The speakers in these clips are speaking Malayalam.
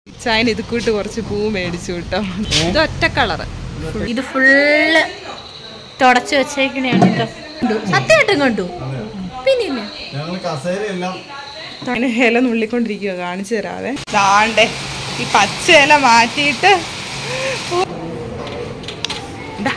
ചായന് ഇത് കൂട്ട് കുറച്ച് പൂ മേടിച്ചു കേട്ടോ ഇത് ഒറ്റ കളറ് ഇത് ഫുള്ള് തുടച്ചു വെച്ചേക്കണേണ് കേട്ടോ സത്യമായിട്ടും കണ്ടു പിന്നെ ഞങ്ങൾ കസേരയെല്ലാം അങ്ങനെ ഇല നുള്ളിക്കൊണ്ടിരിക്കുക കാണിച്ചു തരാവേ ദാണ്ടേ ഈ പച്ച ഇല മാറ്റിയിട്ട് ദാ,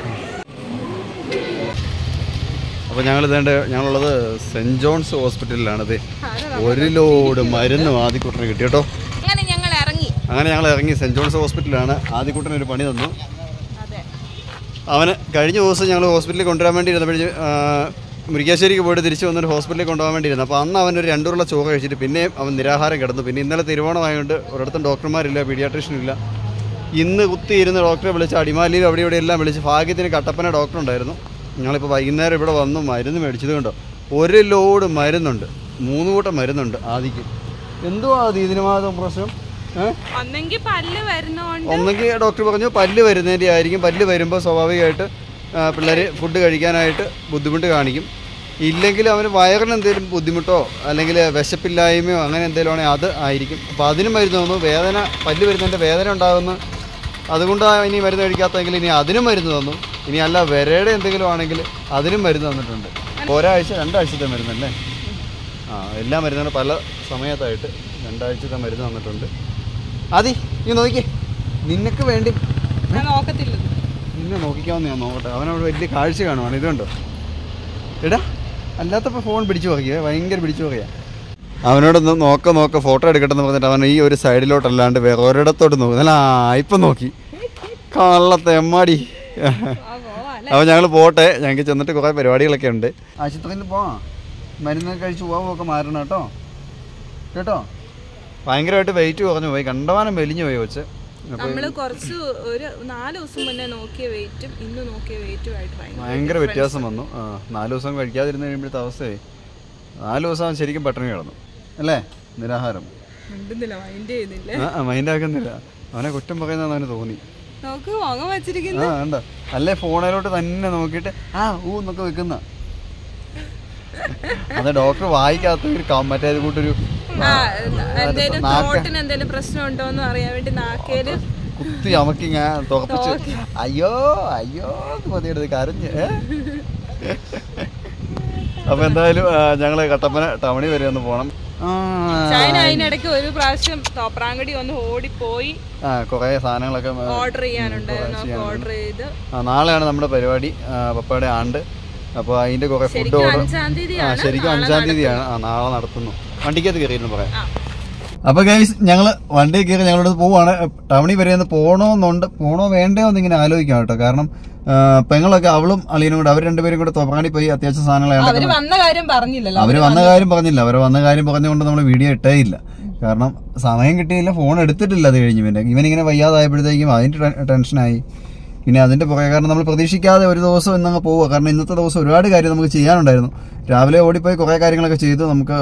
അപ്പോൾ ഞങ്ങൾ ഇതേണ്ട ഞങ്ങളുള്ളത് സെൻറ് ജോൺസ് ഹോസ്പിറ്റലിലാണത് ഒരു ലോഡ് മരുന്ന് ആദ്യക്കുട്ടന് കിട്ടി കേട്ടോ അങ്ങനെ ഞങ്ങൾ ഇറങ്ങി അങ്ങനെ ഞങ്ങൾ ഇറങ്ങി സെൻറ് ജോൺസ് ഹോസ്പിറ്റലിലാണ് ആദ്യക്കുട്ടന് ഒരു പണി തന്നു അതെ അവന് കഴിഞ്ഞ ദിവസം ഞങ്ങൾ ഹോസ്പിറ്റലിൽ കൊണ്ടുവരാൻ വേണ്ടി ഇരുന്നപ്പോഴേ മുരിക്കാശ്ശേരിക്ക് പോയിട്ട് തിരിച്ച് വന്നൊരു ഹോസ്പിറ്റലിൽ കൊണ്ടുപോകാൻ വേണ്ടി ഇരുന്നു അപ്പോൾ അന്ന് അവൻ ഒരു രണ്ടുള്ള ചോറ് കഴിച്ചിട്ട് പിന്നെയും അവൻ നിരാഹാരം കിടന്നു പിന്നെ ഇന്നലെ തിരുവോണമായതുകൊണ്ട് ഒരിടത്തും ഡോക്ടർമാരില്ല പീഡിയാട്രീഷ്യൻ ഇല്ല ഇന്ന് കുത്തിയിരുന്ന് ഡോക്ടറെ വിളിച്ച് അടിമാലിയിൽ അവിടെ ഇവിടെ എല്ലാം വിളിച്ച് ഭാഗ്യത്തിന് കട്ടപ്പന ഡോക്ടർ ഉണ്ടായിരുന്നു ഞങ്ങളിപ്പോൾ വൈകുന്നേരം ഇവിടെ വന്നു മരുന്ന് മേടിച്ചത് കണ്ടോ ഒരു ലോഡ് മരുന്നുണ്ട് മൂന്ന് കൂട്ടം മരുന്നുണ്ട് ആദിക്ക് എന്തുവാ ആദി ഇതിന് മാത്രം പ്രശ്നം ഏഹ് ഒന്നെങ്കി പല്ല് വരുന്നോണ്ട് ഒന്നെങ്കിൽ ഡോക്ടർ പറഞ്ഞു പല്ല് വരുന്നതിൻ്റെ ആയിരിക്കും പല്ല് വരുമ്പോൾ സ്വാഭാവികമായിട്ട് പിള്ളേർ ഫുഡ് കഴിക്കാനായിട്ട് ബുദ്ധിമുട്ട് കാണിക്കും ഇല്ലെങ്കിൽ അവന് വയറിന് എന്തെങ്കിലും ബുദ്ധിമുട്ടോ അല്ലെങ്കിൽ വിശപ്പില്ലായ്മയോ അങ്ങനെ എന്തെങ്കിലും ആണെങ്കിൽ അത് ആയിരിക്കും അപ്പോൾ അതിനും മരുന്ന് തന്നു വേദന പല്ല് വരുന്നതിൻ്റെ വേദന ഉണ്ടാകുന്ന അതുകൊണ്ടാണ് ഇനി മരുന്ന് കഴിക്കാത്തതെങ്കിൽ ഇനി അതിനും മരുന്ന് തന്നു ഇനി അല്ല വിരയുടെ എന്തെങ്കിലും ആണെങ്കിൽ അതിനും മരുന്ന് തന്നിട്ടുണ്ട് ഒരാഴ്ച രണ്ടാഴ്ചത്തെ മരുന്നല്ലേ ആ എല്ലാ മരുന്നുകളും പല സമയത്തായിട്ട് രണ്ടാഴ്ചത്തെ മരുന്ന് തന്നിട്ടുണ്ട് അതി നീ നോക്കിയേ നിനക്ക് വേണ്ടി ഞാൻ നോക്കത്തില്ല നിന്നെ നോക്കിക്കാവുന്ന ഞാൻ നോക്കട്ടെ അവനവിടെ വലിയ കാഴ്ച കാണുവാണ് ഇതുണ്ടോ എടാ അല്ലാത്തപ്പോൾ ഫോൺ പിടിച്ചു നോക്കിയേ ഭയങ്കര പിടിച്ചു നോക്കിയാ അവനോടൊന്ന് നോക്ക നോക്ക ഫോട്ടോ എടുക്കട്ടെന്ന് പറഞ്ഞിട്ട് അവൻ ഈ ഒരു സൈഡിലോട്ടല്ലാണ്ട് വേറെ ഒരിടത്തോട്ട് നോക്കുന്നു അല്ല ആ ഇപ്പം നോക്കി കള്ളത്തെ എമ്മാടി അപ്പോൾ ഞങ്ങൾ പോട്ടെ ഞങ്ങൾക്ക് ചെന്നിട്ട് കുറേ പരിപാടികളൊക്കെ ഉണ്ട് ആശുപത്രിയിൽ പോവാം മരുന്നൊക്കെ കഴിച്ച് പോവാമൊക്കെ മാറണം കേട്ടോ കേട്ടോ ഭയങ്കരമായിട്ട് വെയിറ്റ് കുറഞ്ഞു പോയി കണ്ടമാനം മെലിഞ്ഞു പോയി വെച്ച് അപ്പോൾ നമ്മള് കുറച്ച് ഒരു നാല് ദിവസം മുന്നേ നോക്കിയ വെയിറ്റും ഇന്ന് നോക്കിയ വെയിറ്റുമായിട്ട് ഭയങ്കര ഭയങ്കര വ്യത്യാസം വന്നു ആ നാല് ദിവസം കഴിക്കാതിരുന്ന് കഴിയുമ്പോഴത്തെ അവസ്ഥയായി നാല് ദിവസം അവൻ ശരിക്കും പട്ടിണി കിടന്നു അല്ലേ നിരാഹാരം മിണ്ടുന്നില്ല മൈൻഡ് ചെയ്യുന്നില്ല ആ മൈൻഡാക്കുന്നില്ല അവനെ കുറ്റം പറയുന്നതെന്ന് അവന് തോന്നി നോക്ക് മുഖം വെച്ചിരിക്കുന്നു ആ കണ്ട അല്ലേ ഫോണിലോട്ട് തന്നെ നോക്കിയിട്ട് ആ ഊ എന്നൊക്കെ വെക്കുന്ന അത് ഡോക്ടർ വായിക്കാത്ത ഒരു കം- മറ്റേ ഇത് കൂട്ടൊരു ആ എന്തേലും നാക്ക തോട്ടിന് എന്തേലും പ്രശ്നം ഉണ്ടോ എന്ന് അറിയാൻ വേണ്ടി നാക്കേല് കുത്തി അമക്കി ഞാൻ തുറപ്പിച്ച് അയ്യോ അയ്യോ എന്ന് മതിയെടുത്ത് കരഞ്ഞ് ഏ? അപ്പൊ എന്തായാലും ആ, ഞങ്ങള് കട്ടപ്പന ടൗണിൽ വരെ ഒന്ന് പോണം ആ, ചൈന അതിനിടയ്ക്ക് ഒരു പ്രാവശ്യം തോപ്രാങ്കടി ഒന്ന് ഓടിപ്പോയി ആ കുറേ സാധനങ്ങളൊക്കെ ആ, ഓർഡർ ചെയ്യാനുണ്ടായിരുന്നു അപ്പൊ ഓർഡർ ചെയ്ത് ആ, നാളെയാണ് നമ്മുടെ പരിപാടി ആ, പപ്പയുടെ ആണ്ട് അപ്പോൾ അതിന്റെ കുറെ ഫുഡ് ശരിക്കും ഓർഡർ അഞ്ചാം ആ തീയതിയാണ് ശരിക്കും അഞ്ചാം തീയതിയാണ് ആ നാളെ നടത്തുന്നു വണ്ടിക്കകത്ത് കയറിയിരുന്നു പറയാം ആ. അപ്പൊ ഗൈസ് ഞങ്ങള് വണ്ടി കയറി ഞങ്ങളോട് പോവാണ് ടൗണിൽ വരെ ഒന്ന് പോണോന്നുണ്ട് പോണോ വേണ്ടയോ എന്ന് ഇങ്ങനെ ആലോചിക്കാം കേട്ടോ കാരണം ആ, പെങ്ങളൊക്കെ അവളും അളിയനും കൂടെ അവർ രണ്ടുപേരും കൂടെ തോപ്പാടി പോയി അത്യാവശ്യം സാധനങ്ങൾ അവര് വന്ന കാര്യം പറഞ്ഞില്ലല്ലോ അവര് വന്ന കാര്യം പറഞ്ഞില്ല അവര് വന്ന കാര്യം പറഞ്ഞുകൊണ്ട് നമ്മൾ വീഡിയോ ഇട്ടേ ഇല്ല കാരണം സമയം കിട്ടിയില്ല ഫോൺ എടുത്തിട്ടില്ല അത് കഴിഞ്ഞ് പിന്നെ ഇവനിങ്ങനെ വയ്യാതായപ്പോഴത്തേക്കും അതിന്റെ ടെ- ടെൻഷനായി പിന്നെ അതിന്റെ പുറകെ കാരണം നമ്മൾ പ്രതീക്ഷിക്കാതെ ഒരു ദിവസം ഇന്നങ്ങ് പോവുക കാരണം ഇന്നത്തെ ദിവസം ഒരുപാട് കാര്യം നമുക്ക് ചെയ്യാനുണ്ടായിരുന്നു രാവിലെ ഓടിപ്പോയി കുറേ കാര്യങ്ങളൊക്കെ ചെയ്ത് നമുക്ക്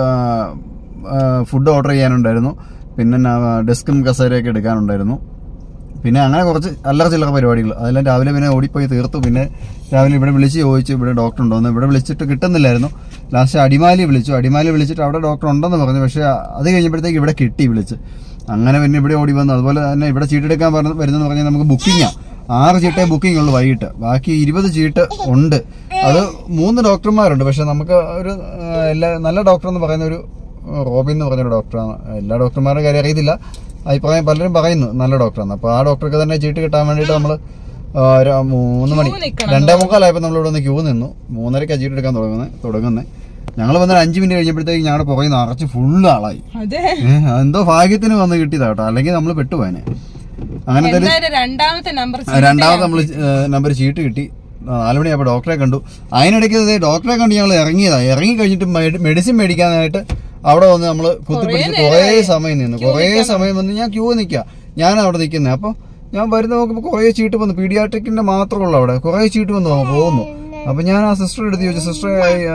ഫുഡ് ഓർഡർ ചെയ്യാനുണ്ടായിരുന്നു പിന്നെ ഡെസ്കും കസേരയൊക്കെ എടുക്കാനുണ്ടായിരുന്നു പിന്നെ അങ്ങനെ കുറച്ച് അല്ലറ ചില്ലറ പരിപാടികൾ അതെല്ലാം രാവിലെ പിന്നെ ഓടിപ്പോയി തീർത്തു പിന്നെ രാവിലെ ഇവിടെ വിളിച്ച് ചോദിച്ചു ഇവിടെ ഡോക്ടർ ഉണ്ടോന്ന് ഇവിടെ വിളിച്ചിട്ട് കിട്ടുന്നില്ലായിരുന്നു ലാസ്റ്റ് അടിമാലി വിളിച്ചു അടിമാലി വിളിച്ചിട്ട് അവിടെ ഡോക്ടർ ഉണ്ടെന്ന് പറഞ്ഞു പക്ഷേ അത് കഴിഞ്ഞപ്പോഴത്തേക്ക് ഇവിടെ കിട്ടി വിളിച്ച് അങ്ങനെ പിന്നെ ഇവിടെ ഓടി വന്നു അതുപോലെ തന്നെ ഇവിടെ ചീട്ടെടുക്കാൻ പറഞ്ഞ വരുന്നെന്ന് പറഞ്ഞാൽ നമുക്ക് ബുക്കിംഗാണ് ആറ് ചീട്ടേ ബുക്കിംഗ് ഉള്ളൂ വൈകിട്ട് ബാക്കി ഇരുപത് ചീട്ട് ഉണ്ട് അത് മൂന്ന് ഡോക്ടർമാരുണ്ട് പക്ഷെ നമുക്ക് ഒരു ആ, എല്ലാ നല്ല ഡോക്ടർ എന്ന് പറയുന്ന ഒരു റോബിൻ എന്ന് പറഞ്ഞൊരു ഡോക്ടറാണ് എല്ലാ ഡോക്ടർമാരുടെ കാര്യം അറിയത്തില്ല അഭിപ്രായം പലരും പറയുന്നു നല്ല ഡോക്ടറാണ് അപ്പോൾ ആ ഡോക്ടർക്ക് തന്നെ ചീട്ട് കിട്ടാൻ വേണ്ടിയിട്ട് നമ്മൾ മൂന്ന് മണി രണ്ടേ മുക്കാലായപ്പോൾ നമ്മൾ ഇവിടെ നിന്ന് ക്യൂ നിന്നു മൂന്നരയ്ക്ക് ചീട്ട് എടുക്കാൻ തുടങ്ങുന്നത് തുടങ്ങുന്നത് ഞങ്ങൾ വന്നിട്ട് അഞ്ച് മിനിറ്റ് കഴിഞ്ഞപ്പോഴത്തേക്ക് ഞങ്ങളുടെ പുറകെ നിറച്ച് ഫുള്ള് ആളായി അതെ ഏ, എന്തോ ഭാഗ്യത്തിന് വന്ന് കിട്ടിയതാ കേട്ടോ അല്ലെങ്കിൽ നമ്മൾ പെട്ടുപോയനെ അങ്ങനെ എന്തായാലും എന്തായാലും രണ്ടാമത്തെ നമ്പർ രണ്ടാമത് നമ്മൾ നമ്പർ ചീട്ട് കിട്ടി നാല് മണിയായപ്പോൾ ഡോക്ടറെ കണ്ടു അതിനിടയ്ക്ക് ദേ ഡോക്ടറെ കണ്ട് ഞങ്ങൾ ഇറങ്ങിയതാ ഇറങ്ങി കഴിഞ്ഞിട്ട് മെഡിസിൻ മേടിക്കാനായിട്ട് അവിടെ വന്ന് നമ്മൾ കുത്തിപ്പിടിച്ച് കുറേ സമയം നിന്നു കുറേ സമയം വന്ന് ഞാൻ ക്യൂ നിൽക്കുക ഞാൻ അവിടെ നിൽക്കുന്നത് അപ്പോൾ ഞാൻ വരുന്ന നോക്കുമ്പോൾ കുറേ ചീട്ട് വന്നു പീഡിയാട്രിക്കിന്റെ മാത്രമുള്ളൂ അവിടെ കുറേ ചീട്ട് വന്നു പോകുന്നു അപ്പോൾ ഞാൻ ആ സിസ്റ്റർ എടുത്ത് ചോദിച്ചു സിസ്റ്റർ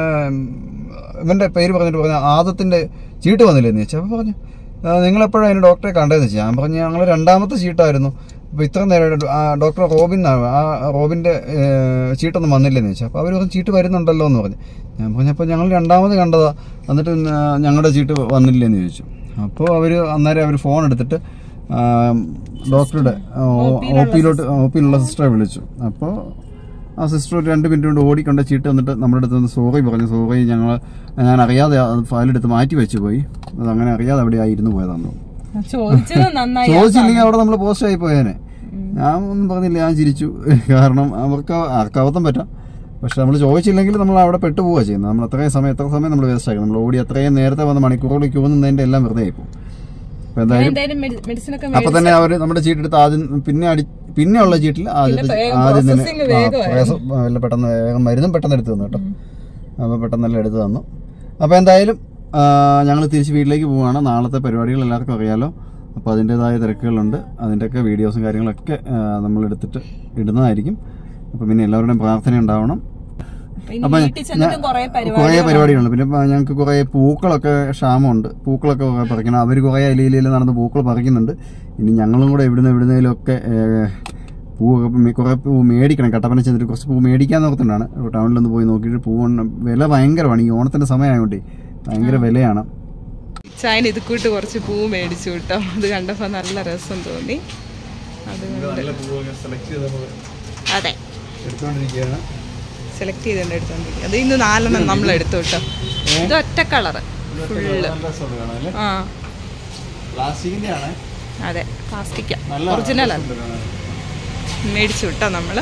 ഇവന്റെ പേര് പറഞ്ഞിട്ട് പറഞ്ഞു ആദത്തിന്റെ ചീട്ട് വന്നില്ലേ എന്ന് ചോദിച്ചു അപ്പോൾ പറഞ്ഞു നിങ്ങൾ എപ്പോഴാണ് അതിന് ഡോക്ടറെ കണ്ടതെന്ന് വെച്ചാൽ ഞാൻ പറഞ്ഞു ഞങ്ങൾ രണ്ടാമത്തെ ചീട്ടായിരുന്നു അപ്പോൾ ഇത്ര നേരം ആ ഡോക്ടർ റോബിൻ എന്നാണ് ആ റോബിൻ്റെ ചീട്ടൊന്നും വന്നില്ലെന്ന് ചോദിച്ചു അപ്പോൾ അവർ പറഞ്ഞു ചീട്ട് വരുന്നുണ്ടല്ലോ എന്ന് പറഞ്ഞു ഞാൻ പറഞ്ഞപ്പോൾ ഞങ്ങൾ രണ്ടാമത് കണ്ടതാ എന്നിട്ട് പിന്നെ ഞങ്ങളുടെ ചീട്ട് വന്നില്ലെന്ന് ചോദിച്ചു അപ്പോൾ അവർ അന്നേരം അവർ ഫോൺ എടുത്തിട്ട് ഡോക്ടറുടെ ഒ പിയിലോട്ട് ഒ പിയിലുള്ള സിസ്റ്ററെ വിളിച്ചു അപ്പോൾ ആ സിസ്റ്റർ ഒരു രണ്ട് മിനിറ്റ് കൊണ്ട് ഓടിക്കൊണ്ട് ചീട്ട് വന്നിട്ട് നമ്മുടെ അടുത്ത് നിന്ന് സോറി പറഞ്ഞു സോറി ഞങ്ങൾ ഞാൻ അറിയാതെ ഫയലെടുത്ത് മാറ്റി വെച്ച് പോയി അത് അങ്ങനെ അറിയാതെ അവിടെ ആയിരുന്നു പോയതാണ് ചോദിച്ചത് നന്നായി ചോദിച്ചില്ലെങ്കിൽ അവിടെ നമ്മൾ പോസ്റ്റ് ആയി പോയേനെ ഞാൻ ഒന്നും പറഞ്ഞില്ല ഞാൻ ചിരിച്ചു കാരണം അവർക്ക് ആർക്ക് അബദ്ധം പറ്റാം പക്ഷെ നമ്മൾ ചോദിച്ചില്ലെങ്കിൽ നമ്മൾ അവിടെ പെട്ടു പോവുക ചെയ്യുന്നത് നമ്മൾ അത്രയും സമയം എത്ര സമയം നമ്മൾ വേസ്റ്റ് ആക്കി നമ്മൾ ഓടി അത്രയും നേരത്തെ വന്ന മണിക്കൂറുകൾ ക്യൂ നിന്നതിന്റെ എല്ലാം വെറുതെ ആയിപ്പോവും അപ്പൊ എന്തായാലും എന്തായാലും മെഡിസിൻ ഒക്കെ അപ്പൊ തന്നെ അവര് നമ്മുടെ ചീട്ടെടുത്ത് ആദ്യം പിന്നെ അടി പിന്നെ ഉള്ള ചീട്ടിൽ ആദ്യത്തെ ആദ്യം തന്നെ ആ, പ്രയാസം, ആ, എല്ലാം പെട്ടെന്ന് വേഗം മരുന്നും പെട്ടെന്ന് എടുത്തു തന്നു കേട്ടോ അപ്പൊ പെട്ടെന്നെല്ലാം എടുത്തു തന്നു അപ്പൊ എന്തായാലും ഞങ്ങൾ തിരിച്ച് വീട്ടിലേക്ക് പോവുകയാണ് നാളത്തെ പരിപാടികൾ എല്ലാവർക്കും അറിയാലോ അപ്പോൾ അതിൻ്റെതായ തിരക്കുകളുണ്ട് അതിൻ്റെയൊക്കെ വീഡിയോസും കാര്യങ്ങളൊക്കെ ആ, നമ്മൾ എടുത്തിട്ട് ഇടുന്നതായിരിക്കും അപ്പം പിന്നെ എല്ലാവരുടെയും പ്രാർത്ഥന ഉണ്ടാവണം അപ്പൊ വീട്ടിൽ ചെന്നിട്ടും കുറെ കുറേ പരിപാടികളുണ്ട് പിന്നെ പ- ഞങ്ങൾക്ക് കുറേ പൂക്കളൊക്കെ ക്ഷാമമുണ്ട് പൂക്കളൊക്കെ കുറേ പറിക്കണം അവർ കുറേ അലയിലയിൽ നടന്ന് പൂക്കൾ പറിക്കുന്നുണ്ട് ഇനി ഞങ്ങളും കൂടെ എവിടുന്ന് എവിടുന്നേലൊക്കെ പൂവൊക്കെ മേ- കുറേ പൂ മേടിക്കണം കട്ടപ്പന ചെന്നിട്ട് കുറച്ച് പൂ മേടിക്കാൻ നോക്കുന്നുണ്ടാണ് ടൗണിലൊന്ന് പോയി നോക്കിയിട്ട് പൂ വില ഭയങ്കരമാണ് ഈ ഓണത്തിന്റെ സമയമായതുകൊണ്ട് ഭയങ്കര വിലയാണ് ചായന ഇത് കൂട്ട് കുറച്ച് പൂ മേടിച്ചു കേട്ടോ അത് കണ്ടപ്പോൾ നല്ല രസം തോന്നി അതുകൊണ്ട് അതെ എടുത്തോണ്ടിരിക്കുകയാണ് സെലക്ട് ചെയ്തുകൊണ്ട് എടുത്തോണ്ടിരിക്കും അത് ഇന്ന് നാലെണ്ണം നമ്മൾ എടുത്തു കേട്ടോ ഇത് ഒറ്റ കളറ് ഫുള്ള് ആ പ്ലാസ്റ്റിക്കിന്റെ ആണ് അതെ പ്ലാസ്റ്റിക്ക നല്ല ഒറിജിനൽ ആണ് മേടിച്ചു കേട്ടോ നമ്മള്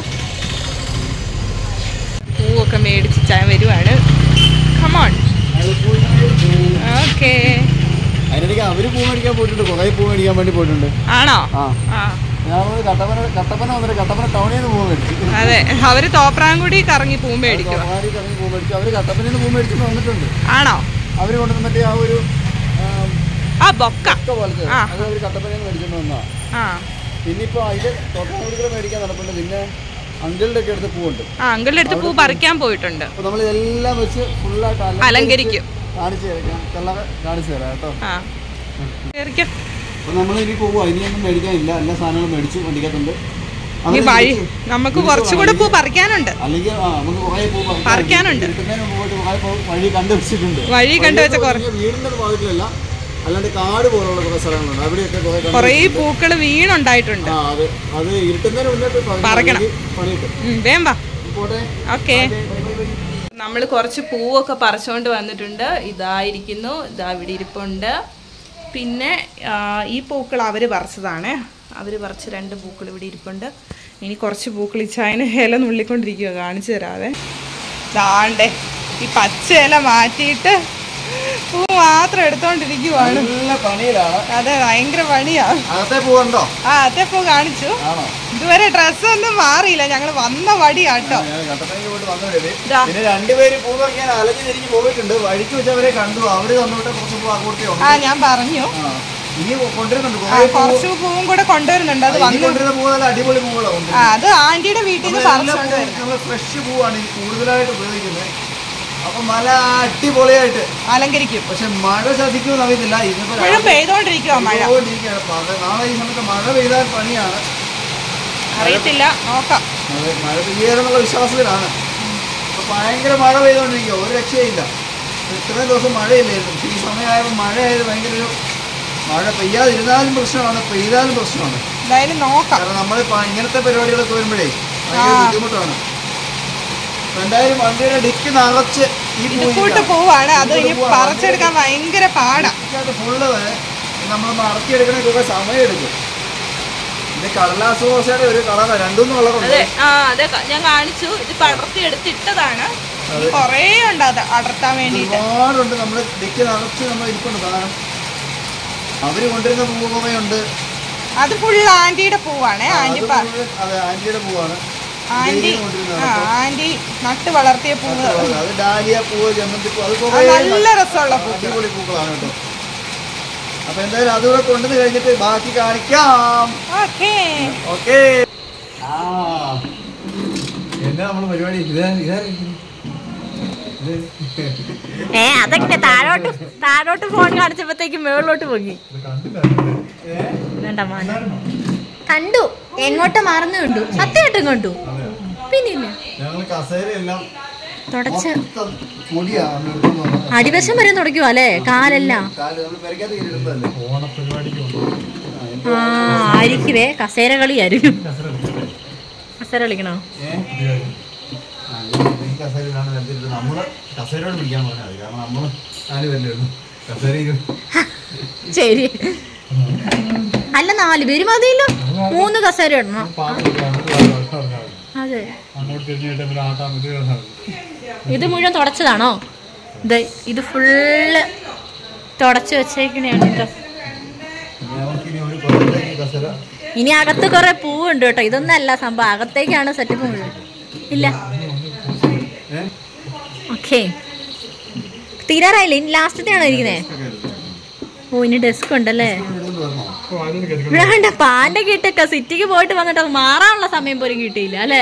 പൂവൊക്കെ മേടിച്ച് ചായ വരുവാണ് കമോൺ ഓക്കേ അതിനിടയ്ക്ക് അവര് പൂ മേടിക്കാൻ പോയിട്ടുണ്ട് കുറേ പൂ മേടിക്കാൻ വേണ്ടി പോയിട്ടുണ്ട് ആണോ ആ ആ ഞാൻ ഒരു കട്ടപ്പന കട്ടപ്പന വന്നിട്ട് കട്ടപ്പന ടൗണിൽ നിന്ന് പൂ മേടിച്ചു അതെ അവര് തോപ്രാങ്കുടി കറങ്ങി പൂ മേടിക്കുക തൊള്ളായിരത്തി കറങ്ങി പൂ മേടിച്ചു അവര് കട്ടപ്പനയിൽ നിന്ന് പൂ മേടിച്ചിട്ട് വന്നിട്ടുണ്ട് ആണോ അവര് കൊണ്ടുവന്ന മറ്റേ ആ ഒരു ആം, ആ ബൊക്ക ഒക്കെ പോലത്തെ ആ. അത് അവര് കട്ടപ്പനയിൽ നിന്ന് മേടിച്ചോണ്ട് വന്നാ ആ പിന്നിപ്പോ അതില് തോട്ടാങ്കുടികൾ മേടിക്കാൻ നടപ്പുണ്ട് പിന്നെ അങ്കിളിന്റെ ഒക്കെ അടുത്ത് പൂവുണ്ട് ആ അങ്കിളുടെ അടുത്ത് പൂ പറിക്കാൻ പോയിട്ടുണ്ട് അപ്പൊ നമ്മൾ ഇതെല്ലാം വെച്ച് ഫുള്ളായിട്ട് അലങ്കരിക്കും. കാണിച്ചു തരാം കളറ് കാണിച്ചു തരാം കേട്ടോ ആ കേറിക്കോ അപ്പൊ നമ്മൾ ഇനി പോവുക ഇനിയൊന്നും മേടിക്കാനില്ല എല്ലാ സാധനങ്ങളും മേടിച്ചു വണ്ടിക്കകത്തുണ്ട് ഇനി വഴി നമുക്ക് കുറച്ചുകൂടെ പൂ പറിക്കാനുണ്ട് അല്ലെങ്കിൽ ആ നമുക്ക് കുറേ പൂ പറിക്കാൻ പറിക്കാനുണ്ട്. കിട്ടുന്നതിന് മുമ്പ് പോയിട്ട് കുറേ പൂ വഴി കണ്ടുവച്ചിട്ടുണ്ട് വഴി കണ്ടുവച്ച കുറേ വീടിന്റെ ഭാഗത്തിലല്ല അല്ലാണ്ട് കാട് പോലുള്ള കുറേ സ്ഥലങ്ങളുണ്ട് അവിടെയൊക്കെ കുറേ കണ്ടു കുറേ പൂക്കൾ വീണുണ്ടായിട്ടുണ്ട് ആ അത് അത് ഇരുട്ടുന്നതിന് മുന്നേ പറിക്കണം. പണിയിട്ട് ഉം, വേം വാ പോട്ടെ ഓക്കെ നമ്മൾ കുറച്ച് പൂവൊക്കെ പറിച്ചുകൊണ്ട് വന്നിട്ടുണ്ട് ഇതായിരിക്കുന്നു ഇതാ ഇവിടെ ഇരിപ്പുണ്ട് പിന്നെ ആ, ഈ പൂക്കൾ അവർ പറിച്ചതാണ് അവർ പറിച്ച രണ്ട് പൂക്കൾ ഇവിടെ ഇരിപ്പുണ്ട് ഇനി കുറച്ച് പൂക്കൾ ഈ ചായന ഇല നുള്ളിക്കൊണ്ടിരിക്കുക കാണിച്ചു തരാവേ ദാണ്ടേ ഈ പച്ച ഇല മാറ്റിയിട്ട് പൂ മാത്രം എടുത്തോണ്ടിരിക്കുവാണ് നല്ല പണിയിലാണ് അതെ ഭയങ്കര പണിയാണ് അകത്തെ പൂവുണ്ടോ ആ അതെ പൂ കാണിച്ചു ആണോ ഇതുവരെ ഡ്രസ്സൊന്നും മാറിയില്ല ഞങ്ങൾ വന്ന വടിയാട്ടോ ഞാൻ കട്ടപ്പനയ്ക്ക് പോയിട്ട് വന്നു വഴി ഇതാ. പിന്നെ രണ്ടുപേര് പൂ പറിക്കാൻ അലഞ്ഞു തിരിഞ്ഞ് പോയിട്ടുണ്ട് വഴിക്ക് വെച്ചവരെ കണ്ടു അവര് തന്നോട്ട് കുറച്ച് പൂ അങ്ങോട്ടേ ഉണ്ട് ആ ഞാൻ പറഞ്ഞു ആ. ഇനി കൊണ്ടുവരുന്നുണ്ട് ആ കുറേ പൂ കുറച്ച് പൂവും കൂടെ കൊണ്ടുവരുന്നുണ്ട് അത് ഇനി വന്നു കൊണ്ടുവരുന്ന പൂ നല്ല അടിപൊളി പൂവുകളുണ്ട് ആ അത് ആന്റിയുടെ വീട്ടിൽ നിന്ന് പറിച്ചോണ്ട് വരുന്നത് നമ്മൾ ഫ്രഷ് പൂവാണ് ഈ കൂടുതലായിട്ട് ഉപയോഗിക്കുന്നത് അപ്പൊ മല അടിപൊളിയായിട്ട് അലങ്കരിക്കും പക്ഷെ മഴ ചതിക്കുമെന്ന് അറിയത്തില്ല ഇന്നിപ്പോ ഇപ്പോഴും പെയ്തോണ്ടിരിക്കുവോ മഴ പെയ്തുകൊണ്ടിരിക്കുകയാണ്. പക- നാളെ ഈ സമയത്ത് മഴ പെയ്താൽ പണിയാണ് അറിയത്തില്ല നോക്കാം അത് മഴ പെയ്യാതെന്നുള്ള വിശ്വാസത്തിലാണ് അപ്പൊ ഭയങ്കര മഴ പെയ്തുകൊണ്ടിരിക്കുക ഒരു രക്ഷയില്ല ഇത്രയും ദിവസം മഴയില്ലായിരുന്നു പക്ഷേ ഈ സമയമായപ്പോൾ മഴയായത് ഭയങ്കര ഒരു മഴ പെയ്യാതിരുന്നാലും പ്രശ്നമാണ് പെയ്താലും പ്രശ്നമാണ് എന്തായാലും നോക്കാം കാരണം നമ്മൾ ഇങ്ങനത്തെ പരിപാടികളൊക്കെ വരുമ്പോഴേ ഭയങ്കര ബുദ്ധിമുട്ടാണ് അപ്പൊ എന്തായാലും വണ്ടിയുടെ ഡിക്ക് നിറച്ച് ഈ ഇത് കൂട്ട് പൂവാണ് അത് ഇനി പറിച്ചെടുക്കാൻ ഭയങ്കര പാടാ ഫുള്ള് നമ്മൾ മറക്കിയെടുക്കണമെങ്കിൽ ഒക്കെ സമയം എടുക്കും ഇത് കടലാസ് ദോശയുടെ ഒരു കളറാണ് രണ്ടുമൂന്ന് കളറുണ്ട് അതെ ആ അതെ ക- ഞാൻ കാണിച്ചു ഇത് പടർത്തി എടുത്തിട്ടതാണ് ഇനി കുറേ ഉണ്ട് അത് അടർത്താൻ വേണ്ടിയിട്ട് ഒരുപാടുണ്ട് നമ്മൾ ഡിക്ക് നിറച്ച് നമ്മൾ ഇരിപ്പുണ്ട് സാധനം അവര് കൊണ്ടുവരുന്ന പൂ കുറേയുണ്ട് അത് ഫുൾ ആന്റിയുടെ പൂവാണേ ആന്റി അത് പ- മുഴുവൻ- അതെ ആന്റിയുടെ പൂവാണ് ആന്റി ഡെയിലി കൊണ്ടുവരുന്നതാണ് ആ ആന്റി നട്ട് വളർത്തിയ പൂവ് അത് ഡാലിയ പൂവ് ജമന്തി പൂ അത് അത് കുറേ നല്ല രസമുള്ള പൂ അടിപൊളി പൂക്കളാണ് കേട്ടോ അപ്പൊ എന്തായാലും അതുകൂടെ കൊണ്ടുവന്ന് കഴിഞ്ഞിട്ട് ബാക്കി കാണിക്കാം ഓക്കേ ഓക്കേ ആ എന്നാ നമ്മള് പരിപാടി ഇതാ ഇതാ ഏ അതെങ്ങനെ താഴോട്ട് താഴോട്ട് ഫോൺ കാണിച്ചപ്പോഴത്തേക്ക് മേളിലോട്ട് പൊങ്ങി വേണ്ട മോനെ കണ്ടു എങ്ങോട്ട് മറന്നു കണ്ടു സത്യമായിട്ടും കണ്ടു പിന്നില്ല ഞങ്ങൾ കസേരയെല്ലാം തുടച്ച് മൊത്തം പൊടിയാണ് എടുത്തോണ്ട് വന്നത്. അടിവശം വരെ തുടയ്ക്കുവാ അല്ലേ കാലെല്ലാം കാല് നമ്മള് പെരക്കകത്ത് കയറി ഇടുന്നതല്ലേ? ആ, ആ ആയിരിക്കുവേ കസേര കളി ആയിരിക്കും കസേര കളിക്കണോ കസേരയിലാണ് നിലത്തിട്ട് നമ്മള് കസേരയോട് പിടിക്കാൻ പറഞ്ഞാൽ മതി കാരണം നമ്മള് നാല് പേരല്ലേ ഉള്ളൂ കസേരയിൽ ശരി അല്ല നാല് പേര് മതിയല്ലോ മൂന്ന് കസേര ഇടണം അതെ അങ്ങോട്ട് തിരിഞ്ഞിട്ട് പിന്നെ ആട്ടാൻ പറ്റിയ ഇത് മുഴുവൻ തുടച്ചതാണോ ഇത് ഇത് ഫുള്ള് തുടച്ച് വെച്ചേക്കണയാണ് കേട്ടോ നമുക്കിനി ഒരു പുറത്തേക്ക് കസേര ഇനി അകത്ത് കുറെ പൂവുണ്ട് കേട്ടോ ഇതൊന്നല്ല സംഭവം അകത്തേക്കാണ് സെറ്റപ്പ് മുഴുവൻ ഇല്ല ഓക്കെ തീരാറായില്ലേ ഇനി ലാസ്റ്റത്തെ ആണോ ഇരിക്കുന്നേ ഓ ഇനി ഡെസ്ക് ഉണ്ടല്ലേ ഇവിടെ കണ്ട പാന്റെ കിട്ടൊക്കെ സിറ്റിക്ക് പോയിട്ട് വന്നിട്ട് അത് മാറാനുള്ള സമയം പോലും കിട്ടിയില്ല അല്ലേ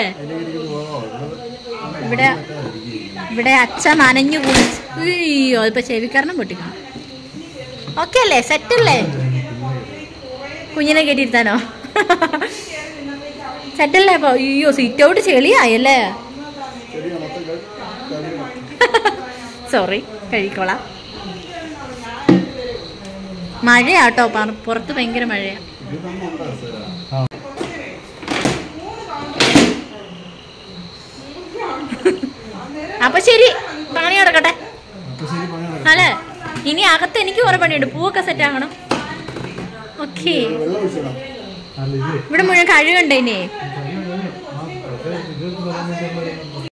ഇവിടെ ഇവിടെ അച്ഛ നനഞ്ഞു കുളിച്ച് അയ്യോ ഇപ്പൊ ചെവിക്കരണം പൊട്ടിക്കണം ഓക്കെ അല്ലേ സെറ്റ് അല്ലേ കുഞ്ഞിനെ കെട്ടിയിരുത്താനോ സെറ്റല്ലേ അപ്പൊ അയ്യോ സീറ്റ് ഔട്ട് ചെളിയായല്ലേ സോറി കഴിക്കോളാം മഴയാട്ടോ പറ- പുറത്ത് ഭയങ്കര മഴയാ അപ്പൊ ശരി പണി നടക്കട്ടെ അല്ലേ ഇനി അകത്ത് എനിക്ക് കുറെ പണിയുണ്ട് പൂവൊക്കെ സെറ്റ് ആകണം ഓക്കേ ഇവിടെ മുഴുവൻ കഴുകണ്ടേ ഇനി ഇത്